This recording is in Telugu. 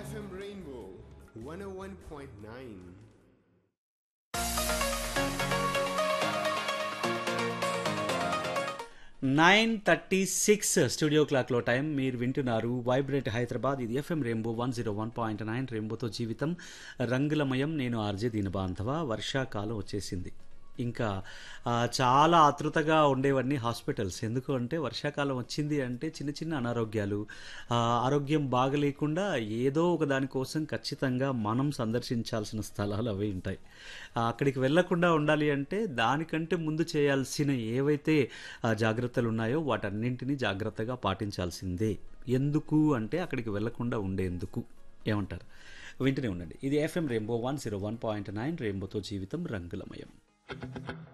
FM Rainbow 101.9. Nine thirty six studio క్లాక్లో టైం మీరు వింటున్నారు వైబ్రేట్ హైదరాబాద్ ఇది FM Rainbow one zero one point nine రెయిన్బోతో జీవితం రంగులమయం నేను ఆర్జే దీనబాంధవ వర్షాకాలం వచ్చేసింది ఇంకా ఆ, చాలా ఆతృతగా ఉండేవన్నీ హాస్పిటల్స్ ఎందుకు అంటే వర్షాకాలం వచ్చింది అంటే చిన్న చిన్న అనారోగ్యాలు ఆ, ఆరోగ్యం బాగలేకుండా ఏదో ఒక దానికోసం ఖచ్చితంగా మనం సందర్శించాల్సిన స్థలాలు అవి ఉంటాయి ఆ, అక్కడికి వెళ్లకుండా ఉండాలి అంటే దానికంటే ముందు చేయాల్సిన ఏవైతే ఆ, జాగ్రత్తలు ఉన్నాయో వాటన్నింటినీ జాగ్రత్తగా పాటించాల్సిందే ఎందుకు అంటే అక్కడికి వెళ్లకుండా ఉండేందుకు ఏమంటారు వింటూనే ఉండండి ఇది FM Rainbow one zero one point nine రెయిన్బోతో జీవితం రంగులమయం